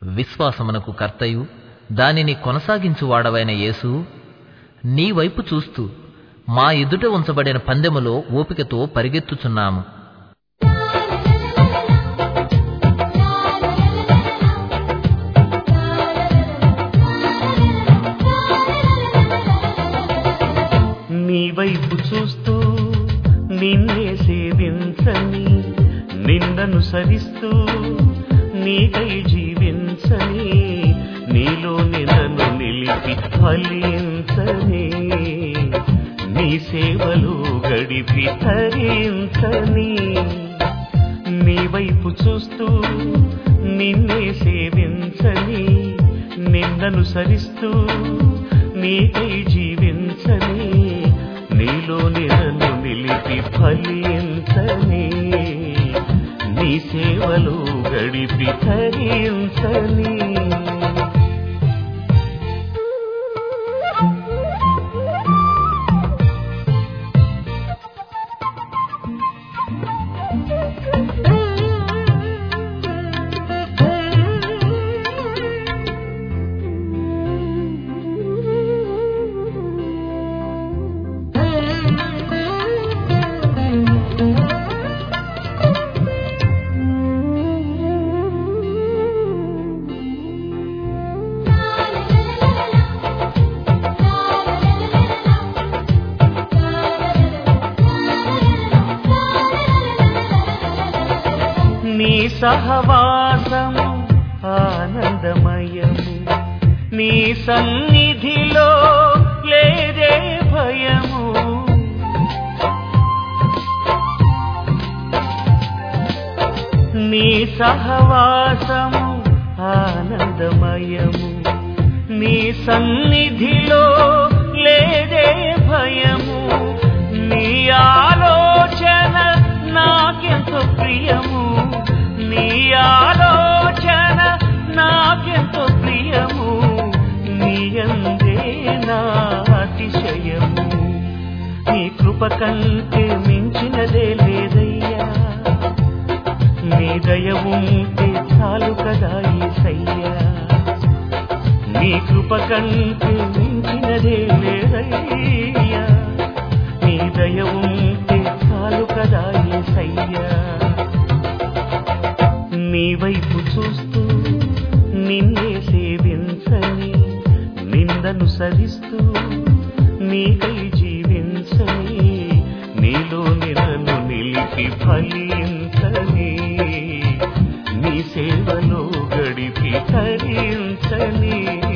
విశ్వాసమునకు కర్తయు దానిని కొనసాగించువాడవైన యేసు నీ వైపు చూస్తూ మా ఎదుట ఉంచబడిన పందెములో ఓపికతో పరిగెత్తుచున్నాము నీ వైపు చూస్తూ నిన్నే సేవించని నిన్నను సరిస్తూ నీకై జీవించని నీలో నన్ను నిలిపి ఫలించని నీ సేవలు గడిపి తరించని నీ వైపు చూస్తూ నిన్నే సేవించని నిన్నను సరిస్తూ నీకై జీవించని నీలో నన్ను నిలిపి ఫలించని నీ సేవలు గడిపి తరించని నీ సహవాసము ఆనందమయము నీ సన్నిధిలో లేదే భయము నీ సహవాసము ఆనందమయము నీ సన్నిధిలో లేదే భయము నీ ఆలోచన నాకెంతో ప్రియము నీ ఆలోచన నాకెంతో ప్రియము నీ అందే నా అతిశయము నీ కృప కంటే మించినదే లేదయ్యా నీ దయ ఉంటే చాలు కదా ఈసయ్యా నీ కృప కంటే మించినదే లేదయ్యా నీ దయ ఉంటే చాలు కదా ఈసయ్యా నీ వైపు చూస్తూ నిన్నే సేవించని నిందను సరిస్తూ నీకై జీవించని నీలో నిరను నిలిపి ఫలించని నీ సేవలో గడిపి తరించని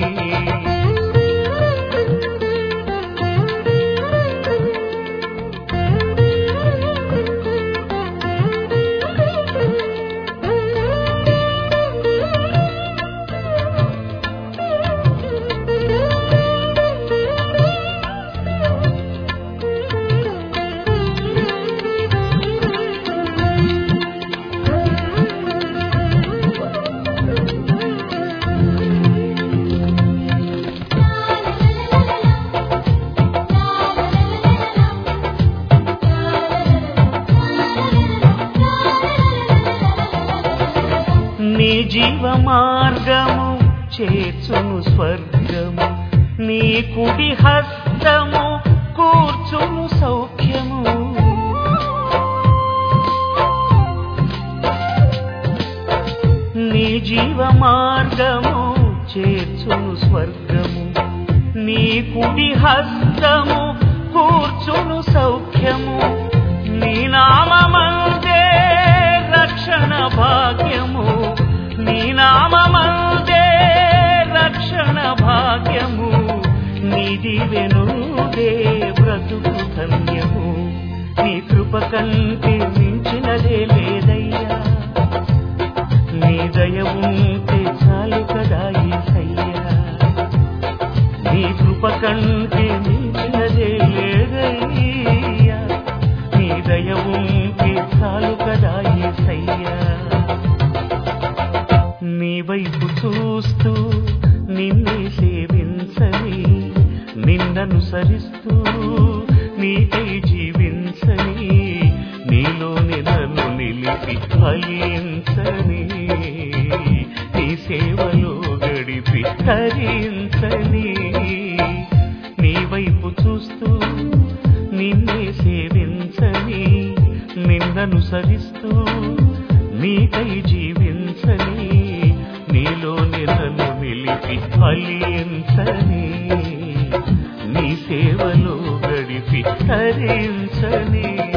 నీ జీవ మార్గము చేర్చును స్వర్గము నీ కుడి హస్తము కూర్చును సౌఖ్యము నీ జీవ మార్గము చేర్చును స్వర్గము నీ కుడి హస్తము కూర్చును సౌఖ్యము నీ నామందే రక్షణ భాగ్యము నీ నామందే రక్షణ భాగ్యము నీది వెనుదే బ్రతుకు ధన్యము నీ కృప కంటే మించినదే లేదయ్యా నీ దయ ఉంటే చాలు కదా ఈసయ్యా నీ కృప కంటే మించినదే లేదయ్యా నీ దయ ఉంటే చాలు కదా ఈసయ్యా నీ వైపు చూస్తూ నిన్నే సేవించని నిన్నను సరిస్తూ నీకై జీవించని నీలోని నన్ను నిలిపి ఫలించని నీ సేవలు తరించని నీ వైపు చూస్తూ నిన్నే సేవించని నిన్ననుసరిస్తూ నీకై జీవించని నీలోని నన్ను నిలిపి ఫలించని నీ సేవలో గడిపి తరించని